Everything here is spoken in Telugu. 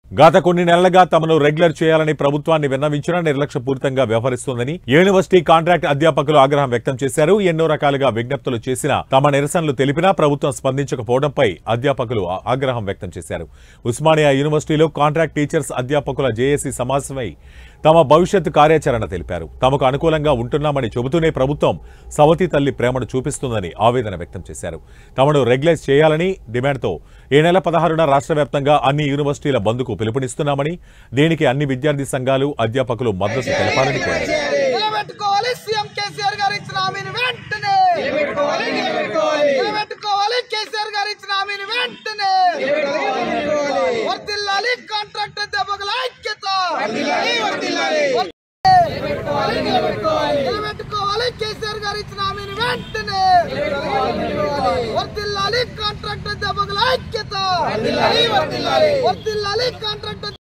గత కొన్ని నెలలుగా తమను రెగ్యులర్ చేయాలని ప్రభుత్వాన్ని విన్నవించినా నిర్లక్ష్యపూరితంగా వ్యవహరిస్తోందని యూనివర్సిటీ కాంట్రాక్ట్ అధ్యాపకులు ఆగ్రహం వ్యక్తం చేశారు ఎన్నో రకాలుగా విజ్ఞప్తులు చేసినా తమ నిరసనలు తెలిపినా ప్రభుత్వం స్పందించకపోవడంపై అధ్యాపకులు ఆ- ఆగ్రహం వ్యక్తం చేశారు ఉస్మానియా యూనివర్సిటీలో కాంట్రాక్ట్ టీచర్స్ అధ్యాపకుల జేఏసీ సమావేశమై తమ భవిష్యత్తు కార్యాచరణ తెలిపారు తమకు అనుకూలంగా ఉంటున్నామని చెబుతూనే ప్రభుత్వం సవతి తల్లి ప్రేమను చూపిస్తుందని ఆవేదన వ్యక్తం చేశారు తమను రెగ్యులైజ్ చేయాలని డిమాండ్తో ఈ నెల పదహారున రాష్ట్ర వ్యాప్తంగా అన్ని యూనివర్సిటీల బంద్కు పిలుపునిస్తున్నామని దీనికి అన్ని విద్యార్థి సంఘాలు అధ్యాపకులు మద్దతు తెలపాలని కోరారు నిలబెట్టుకోవాలి సీఎం కేసీఆర్ గారు ఇచ్చిన హామీని వెంటనే నిలబెట్టుకోవాలి కేసీఆర్ గారు ఇచ్చిన హామీని వెంటనే వర్తిల్లాలి కాంట్రాక్ట్ దెబ్బకుల ఐక్యత నిలబెట్టుకోవాలి కేసీఆర్ గారు ఇచ్చిన హామీని వెంటనే వర్తిల్లాలి కాంట్రాక్ట్ దెబ్బకుల ఐక్యత వర్తిల్లాలి కాంట్రాక్ట్